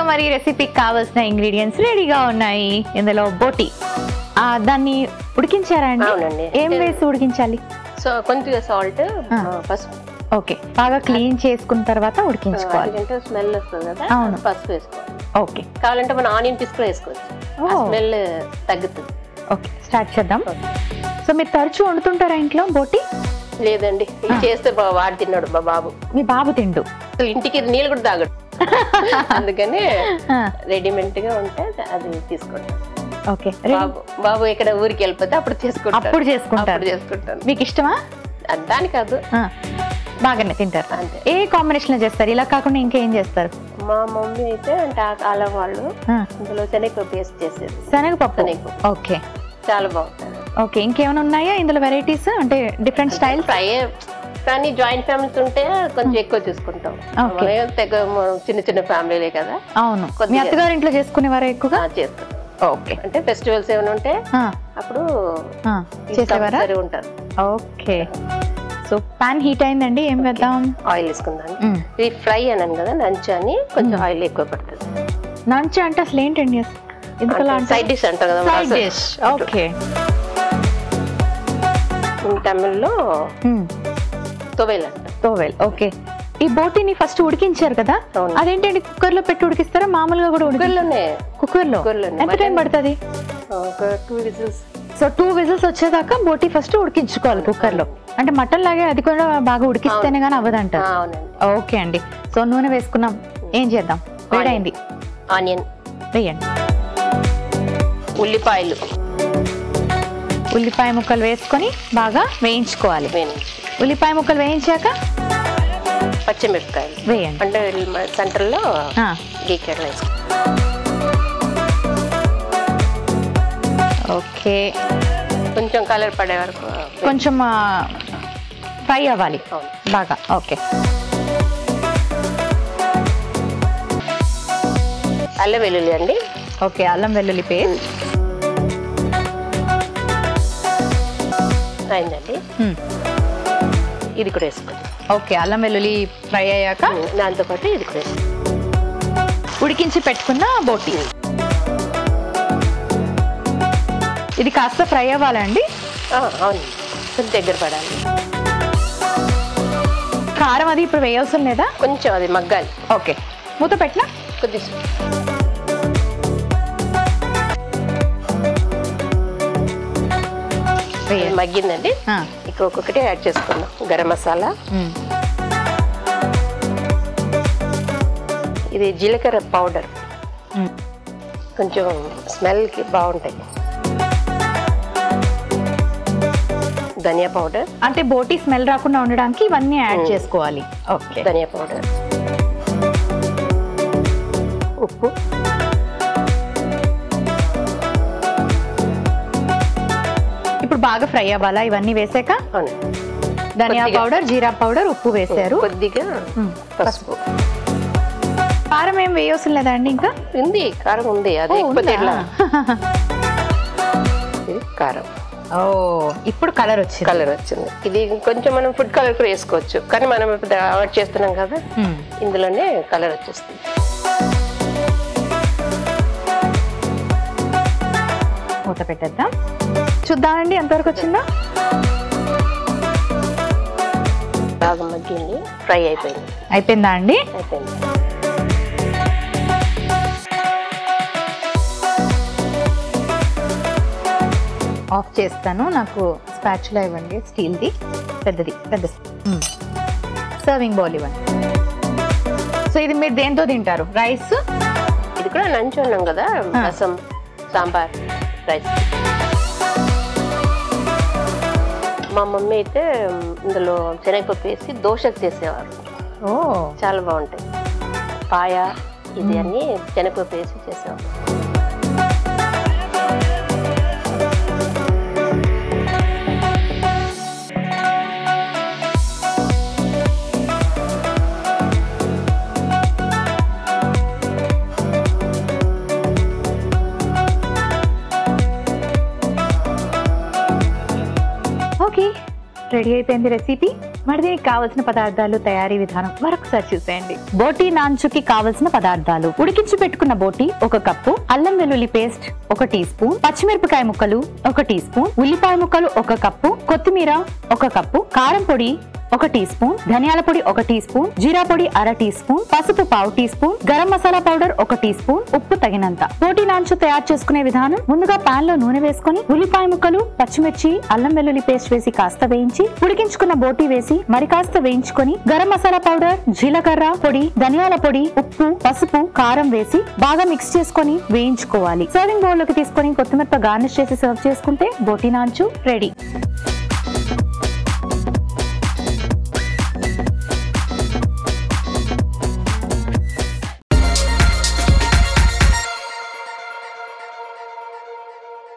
మరి రెసిపీకి కావాల్సిన ఇంగ్రీడియంట్స్ రెడీగా ఉన్నాయి ఇందులో బోటి ఆ, దాన్ని ఉడికించారా అండి అవునండి. ఏం వేసి ఉడికించాలి సో కొంచెం సాల్ట్ ఆ. పసుపు ఓకే బాగా క్లీన్ చేసుకున్న తర్వాత ఉడికించుకోవాలి ఎందుకంటే స్మెల్ వస్తుంది కదా అవును. పసుపు వేసుకోవాలి ఓకే కావాలంటే మనం ఆనియన్ పీస్ కూడా వేసుకోవచ్చు ఆ ఓ. స్మెల్ తగ్గుతుంది ఓకే స్టార్ట్ చేద్దాం ఓకే. సో మీరు తరచూ వండుతుంటారా ఇంట్లో బోటి లేదండి ఇది చేస్తే బా- వాడు తిన్నాడు మా బాబు మీ బాబు తిండు అసలు ఇంటికి నీళ్ళు కూడా తాగడు అందుకని ఆ, రెడీమేడ్ గా ఉంటే అది తీసుకుంటాను ఓకే రెడీ. బాబు బాబు ఇక్కడ ఊరికి వెళ్ళిపోతే అప్పుడు చేసుకుంటాను అప్పుడు చేసుకుంటారు. అప్పుడు చేసుకుంటాను మీకు ఇష్టమా అది దాని కాదు ఆ, బాగానే తింటారు అంతే ఏ కాంబినేషన్ లో చేస్తారు ఇలా కాకుండా ఇంకేం చేస్తారు మా మమ్మీ అయితే అంటే ఆ కాలం వాళ్ళు ఆ, ఇందులో శనగ పేస్ట్ చేసేది శనగపప్పు శనగపప్పు. ఓకే చాలా బాగుంటుంది ఓకే ఇంకేమైనా ఉన్నాయా ఇందులో వెరైటీస్ అంటే డిఫరెంట్ స్టైల్ ఫ్రై కానీ జాయింట్ ఫ్యామిలీస్ ఉంటే కొంచెం ఎక్కువ తీసుకుంటాం Okay. మనమే తెగ మనం చిన్న చిన్న ఫ్యామిలీలే కదా అవును మీ కొద్దిగా. అత్తగారి ఇంట్లో చేసుకునేవారా ఎక్కువగా ఆ, చేసుకుంటాం ఓకే అంటే ఫెస్టివల్స్ ఏమైనా ఉంటే ఆ, అప్పుడు ఆ, చేసేవారా సరి ఉంటారు ఓకే సో పాన్ హీట్ అయిందండి ఏం వేద్దాం ఆయిల్ వేసుకుందాం మ్. ఇది ఫ్రై అన్నాను కదా నంచు అని కొంచెం ఆయిల్ ఎక్కువ పడుతుంది నంచ్ అంటే అసలు ఏంటండి అసలు ఎందుకలా అంటే సైడ్ డిష్ అంటారు కదా సైడ్ డిష్ ఓకే తమిళ్లో తొవేల్ అంటారు తోవెల్ ఓకే ఈ బోటిని ఫస్ట్ ఉడికించారు కదా అవును. అదేంటండి కుక్కర్ లో పెట్టి ఉడికిస్తారా మామూలుగా కూడా ఉడికి కుక్కర్లోనే కుక్కర్ లో కుక్కర్లోనే. ఎంత టైం పడుతుంది ఒక two whistles so two whistles వచ్చేదాకా బోటి ఫస్ట్ ఉడికించుకోవాలి కుక్కర్ లో అంటే మటన్ లాగే అది కూడా బాగా ఉడికిస్తేనే కానీ అవ్వదంట అవునండి ఓకే అండి సో నూనె వేసుకున్నాం ఏం చేద్దాం వేడైంది ఆనియన్ వేయండి ఉల్లిపాయలు ఉల్లిపాయ ముక్కలు వేసుకొని బాగా వేయించుకోవాలి వేయించి ఉల్లిపాయ ముక్కలు వేయించాక పచ్చిమిరపకాయలు వేయండి అంటే సెంటర్లో ఆ, గీకెడ వేసుకో ఓకే కొంచెం కలర్ పడే వరకు కొంచెం ఫ్రై అవ్వాలి అవును. బాగా ఓకే అల్లం వెల్లుల్లి అండి ఓకే అల్లం వెల్లుల్లి పేస్ట్ అయిందండి ఇది కూడా వేసుకోండి ఓకే అల్లం వెల్లుల్లి ఫ్రై అయ్యాక దాంతోపాటు ఇది కూడా వేసుకోండి ఉడికించి పెట్టుకున్న బోటి ఇది కాస్త ఫ్రై అవ్వాలండి ఆ, అవును కొంచెం దగ్గర పడాలి కారం అది ఇప్పుడు వేయవసరం లేదా కొంచెం అది మగ్గాలి ఓకే మూత పెట్టినా కొద్దిగా అది వేయాలి మగ్గిందండి ఆ, ఇక ఒక్కొక్కటి యాడ్ చేసుకుందాం గరం మసాలా ఉమ్. ఇది జీలకర్ర పౌడర్ ఉమ్. కొంచెం స్మెల్కి బాగుంటాయి ధనియా పౌడర్ అంటే బోటి స్మెల్ రాకుండా ఉండడానికి ఇవన్నీ యాడ్ చేసుకోవాలి ఓకే ధనియా పౌడర్ ఉప్పు ఇప్పుడు బాగా ఫ్రై అవ్వాలా ఇవన్నీ వేసాక అవును ధనియా కొద్దిగా. పౌడర్ జీరా పౌడర్ ఉప్పు వేసారు కొద్దిగా ఉమ్. పసుపు కారం ఏం వేయవసరం లేదా అండి ఇంకా ఉంది కారం ఉంది అది ఓ, ఎక్కువ ఉందా? తినలా. ఇది కారం ఓ ఇప్పుడు కలర్ వచ్చింది కలర్ వచ్చింది ఇది కొంచెం మనం ఫుడ్ కలర్ కూడా వేసుకోవచ్చు కానీ మనం ఇప్పుడు అవాయిడ్ చేస్తున్నాం కదా ఉమ్. ఇందులోనే కలర్ వచ్చేస్తుంది మూత పెట్టేద్దాం చూద్దామండి ఎంతవరకు వచ్చిందో బాగా మగ్గింది ఫ్రై అయిపోయింది అయిపోయిందా అండి అయిపోయింది ఆఫ్ చేస్తాను నాకు స్పాచులా ఇవ్వండి స్టీల్ది పెద్దది పెద్ద సర్వింగ్ బౌల్ ఇవ్వండి సో ఇది మీరు దేంతో తింటారు రైస్ ఇది కూడా నంచి ఉన్నాం కదా రసం సాంబార్ రైస్ మా మమ్మీ అయితే ఇందులో శనగపప్పు వేసి దోశకు చేసేవారు ఓ చాలా బాగుంటాయి పాయ ఇది అన్ని శనగపప్పు వేసి చేసేవారు ఓకే రెడీ అయిపోయింది రెసిపీ మరి దీనికి కావాల్సిన పదార్థాలు తయారీ విధానం మరొకసారి చూసేయండి బోటీ నాంచుకి కావలసిన పదార్థాలు ఉడికించి పెట్టుకున్న బోటీ ఒక కప్పు అల్లం వెల్లుల్లి పేస్ట్ ఒక టీ స్పూన్ పచ్చిమిరపకాయ ముక్కలు ఒక టీ స్పూన్ ఉల్లిపాయ ముక్కలు ఒక కప్పు కొత్తిమీర ఒక కప్పు కారం పొడి ఒక టీ స్పూన్ ధనియాల పొడి ఒక టీ స్పూన్ జీరా పొడి అర టీ స్పూన్ పసుపు పావు teaspoon garam masala powder ఒక టీ స్పూన్ ఉప్పు తగినంత బోటి నాంచు తయారు చేసుకునే విధానం ముందుగా పాన్ లో నూనె వేసుకొని ఉల్లిపాయ ముక్కలు పచ్చిమిర్చి అల్లం వెల్లుల్లి పేస్ట్ వేసి కాస్త వేయించి ఉడికించుకున్న బోటి వేసి మరి కాస్త వేయించుకొని గరం మసాలా పౌడర్ జీలకర్ర పొడి ధనియాల పొడి ఉప్పు పసుపు కారం వేసి బాగా మిక్స్ చేసుకొని వేయించుకోవాలి సర్వింగ్ బౌల్ లోకి తీసుకొని కొత్తిమీర గార్నిష్ చేసి సర్వ్ చేసుకుంటే బోటి నాంచు రెడీ